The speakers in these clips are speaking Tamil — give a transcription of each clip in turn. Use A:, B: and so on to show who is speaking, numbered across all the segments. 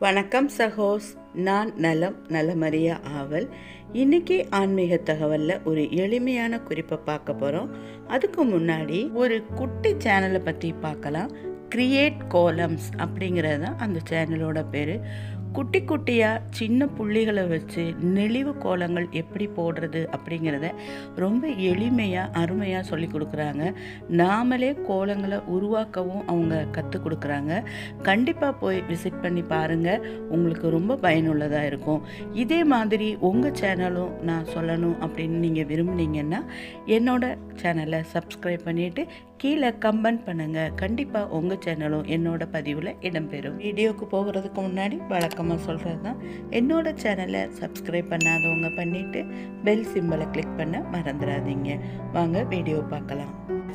A: வணக்கம் சகோஸ் நான் நலம் நலமறிய ஆவல் இன்னைக்கு ஆன்மீக தகவலில் ஒரு எளிமையான குறிப்பை பார்க்க போகிறோம் அதுக்கு முன்னாடி ஒரு குட்டி சேனலை பற்றி பார்க்கலாம் கிரியேட் கோலம்ஸ் அப்படிங்கிறது தான் அந்த சேனலோட பேர் குட்டி குட்டியாக சின்ன புள்ளிகளை வச்சு நெளிவு கோலங்கள் எப்படி போடுறது அப்படிங்கிறத ரொம்ப எளிமையாக அருமையாக சொல்லி கொடுக்குறாங்க நாமளே கோலங்களை உருவாக்கவும் அவங்க கற்றுக் கொடுக்குறாங்க கண்டிப்பாக போய் விசிட் பண்ணி பாருங்கள் உங்களுக்கு ரொம்ப பயனுள்ளதாக இருக்கும் இதே மாதிரி உங்கள் சேனலும் நான் சொல்லணும் அப்படின்னு நீங்கள் விரும்புனீங்கன்னா என்னோட சேனலை சப்ஸ்கிரைப் பண்ணிவிட்டு கீழே கமெண்ட் பண்ணுங்கள் கண்டிப்பாக உங்கள் சேனலும் என்னோட பதிவில் இடம்பெறும் வீடியோக்கு போகிறதுக்கு முன்னாடி வழக்கமாக சொல்கிறது தான் என்னோட சேனலை சப்ஸ்கிரைப் பண்ணாதவங்க பண்ணிவிட்டு பெல் சிம்பலை கிளிக் பண்ண மறந்துடாதீங்க வாங்க வீடியோ பார்க்கலாம்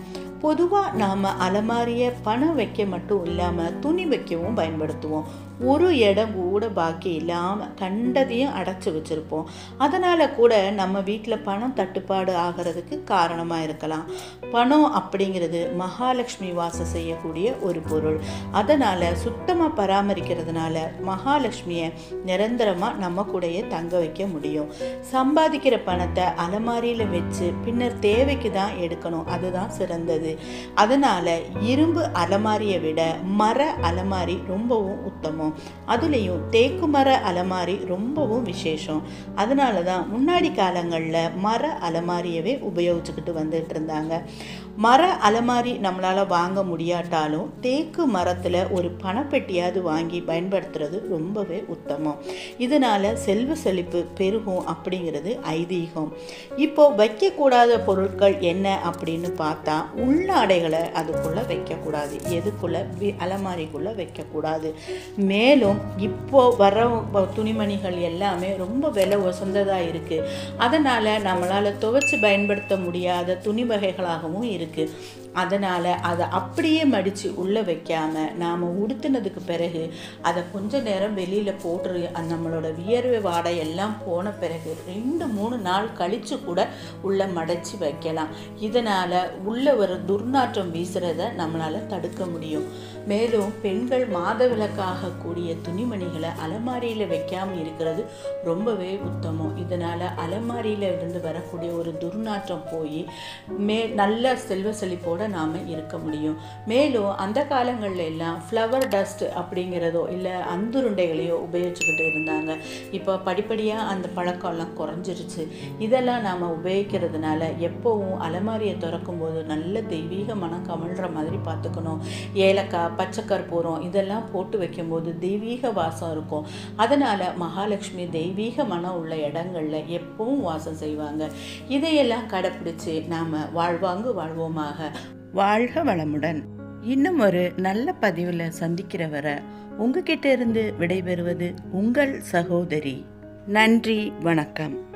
A: பொதுவாக நாம் அலமாரியை பணம் வைக்க மட்டும் இல்லாமல் துணி வைக்கவும் பயன்படுத்துவோம் ஒரு இடம் கூட பாக்கி இல்லாமல் கண்டதையும் அடைச்சி வச்சுருப்போம் அதனால் கூட நம்ம வீட்டில் பணம் தட்டுப்பாடு ஆகிறதுக்கு காரணமாக இருக்கலாம் பணம் அப்படிங்கிறது மகாலட்சுமி வாசம் செய்யக்கூடிய ஒரு பொருள் அதனால் சுத்தமாக பராமரிக்கிறதுனால மகாலட்சுமியை நிரந்தரமாக நம்ம கூடயே தங்க வைக்க முடியும் சம்பாதிக்கிற பணத்தை அலமாரியில் வச்சு பின்னர் தேவைக்கு தான் எடுக்கணும் அதுதான் சிறந்தது அதனால் இரும்பு அலமாரியை விட மர அலமாரி ரொம்பவும் உத்தமம் அதுலேயும் தேக்கு மர அலமாரி ரொம்பவும் விசேஷம் அதனால தான் முன்னாடி காலங்களில் மர அலமாரியவே உபயோகிச்சுக்கிட்டு வந்துட்டு இருந்தாங்க மர அலமாரி நம்மளால் வாங்க முடியாட்டாலும் தேக்கு மரத்தில் ஒரு பணப்பெட்டியாவது வாங்கி பயன்படுத்துறது ரொம்பவே உத்தமம் இதனால் செல்வ செழிப்பு பெருகும் அப்படிங்கிறது ஐதீகம் இப்போ வைக்கக்கூடாத பொருட்கள் என்ன அப்படின்னு பார்த்தா உள்ளாடைகளை அதுக்குள்ளே வைக்கக்கூடாது எதுக்குள்ளே அலமாரிக்குள்ளே வைக்கக்கூடாது மேலும் இப்போ வர துணிமணிகள் எல்லாமே ரொம்ப விலை உசந்ததாக இருக்குது அதனால் நம்மளால் துவைச்சு பயன்படுத்த முடியாத துணி வகைகளாகவும் இருக்குது அதனால் அதை அப்படியே மடித்து உள்ளே வைக்காமல் நாம் உடுத்தினதுக்கு பிறகு அதை கொஞ்ச நேரம் வெளியில் போட்டு நம்மளோட வியர்வை வாடை எல்லாம் போன பிறகு ரெண்டு மூணு நாள் கழித்து கூட உள்ளே மடைச்சி வைக்கலாம் இதனால் உள்ளே ஒரு துர்நாற்றம் வீசுகிறத நம்மளால் தடுக்க முடியும் மேலும் பெண்கள் மாதவிலக்காக கூடிய துணிமணிகளை அலமாரியில் வைக்காமல் இருக்கிறது ரொம்பவே உத்தமம் இதனால் அலமாரியில் இருந்து வரக்கூடிய ஒரு துர்நாற்றம் போய் மே நல்ல செல்வ செழிப்போடு நாம் இருக்க முடியும் மேலும் அந்த காலங்களில் எல்லாம் ஃப்ளவர் டஸ்ட் அப்படிங்கிறதோ இல்லை அந்துருண்டைகளையோ உபயோகிச்சுக்கிட்டு இருந்தாங்க இப்போ படிப்படியாக அந்த பழக்கம்லாம் குறைஞ்சிருச்சு இதெல்லாம் நாம் உபயோகிக்கிறதுனால எப்போவும் அலமாரியை திறக்கும் போது நல்ல தெய்வீக மனம் கமழ்கிற மாதிரி பார்த்துக்கணும் ஏலக்காய் பச்சை கற்பூரம் இதெல்லாம் போட்டு வைக்கும்போது தெய்வீக வாசம் இருக்கும் அதனால் மகாலட்சுமி தெய்வீக மனம் உள்ள இடங்களில் எப்பவும் வாசம் செய்வாங்க இதையெல்லாம் கடைப்பிடிச்சு நாம் வாழ்வாங்கு வாழ்வோமாக வாழ்க வளமுடன் இன்னும் ஒரு நல்ல பதிவில் சந்திக்கிற வர உங்ககிட்ட இருந்து விடைபெறுவது உங்கள் சகோதரி நன்றி வணக்கம்